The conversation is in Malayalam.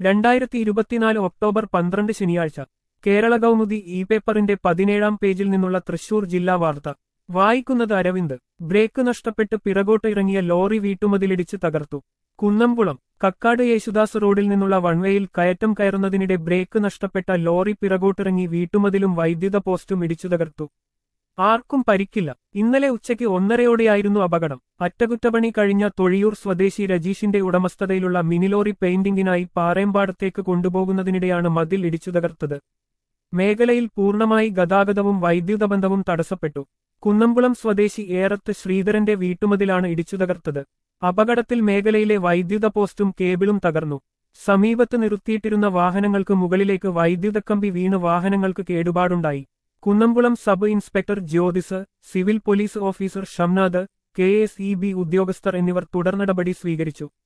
രണ്ടായിരത്തി ഇരുപത്തിനാല് ഒക്ടോബർ പന്ത്രണ്ട് ശനിയാഴ്ച കേരള കൗമുദി ഇ പേപ്പറിന്റെ പതിനേഴാം പേജിൽ നിന്നുള്ള തൃശൂർ ജില്ലാ വാർത്ത വായിക്കുന്നത് അരവിന്ദ് ബ്രേക്ക് നഷ്ടപ്പെട്ട് പിറകോട്ട് ഇറങ്ങിയ ലോറി വീട്ടുമതിലിടിച്ച് തകർത്തു കുന്നംകുളം കക്കാട് യേശുദാസ് റോഡിൽ നിന്നുള്ള വൺവേയിൽ കയറ്റം കയറുന്നതിനിടെ ബ്രേക്ക് നഷ്ടപ്പെട്ട ലോറി പിറകോട്ടിറങ്ങി വീട്ടുമതിലും വൈദ്യുത പോസ്റ്റും ഇടിച്ചു തകർത്തു ആർക്കും പരിക്കില്ല ഇന്നലെ ഉച്ചയ്ക്ക് ഒന്നരയോടെയായിരുന്നു അപകടം അറ്റകുറ്റപ്പണി കഴിഞ്ഞ തൊഴിയൂർ സ്വദേശി രജീഷിന്റെ ഉടമസ്ഥതയിലുള്ള മിനിലോറി പെയിന്റിംഗിനായി പാറേമ്പാടത്തേക്ക് കൊണ്ടുപോകുന്നതിനിടെയാണ് മതിൽ ഇടിച്ചു തകർത്തത് മേഖലയിൽ പൂർണ്ണമായി ഗതാഗതവും വൈദ്യുത ബന്ധവും തടസ്സപ്പെട്ടു കുന്നംകുളം സ്വദേശി ഏറത്ത് ശ്രീധരന്റെ വീട്ടുമതിലാണ് ഇടിച്ചു തകർത്തത് അപകടത്തിൽ മേഖലയിലെ വൈദ്യുത പോസ്റ്റും കേബിളും തകർന്നു സമീപത്ത് നിർത്തിയിട്ടിരുന്ന വാഹനങ്ങൾക്ക് മുകളിലേക്ക് വൈദ്യുതക്കമ്പി വീണ് വാഹനങ്ങൾക്ക് കേടുപാടുണ്ടായി Kunnamkulam sub inspector Jyothis civil police officer Shamnad K S E B ഉദ്യോഗസ്ഥർ എന്നിവർ തുടർനടപടി സ്വീകരിച്ചു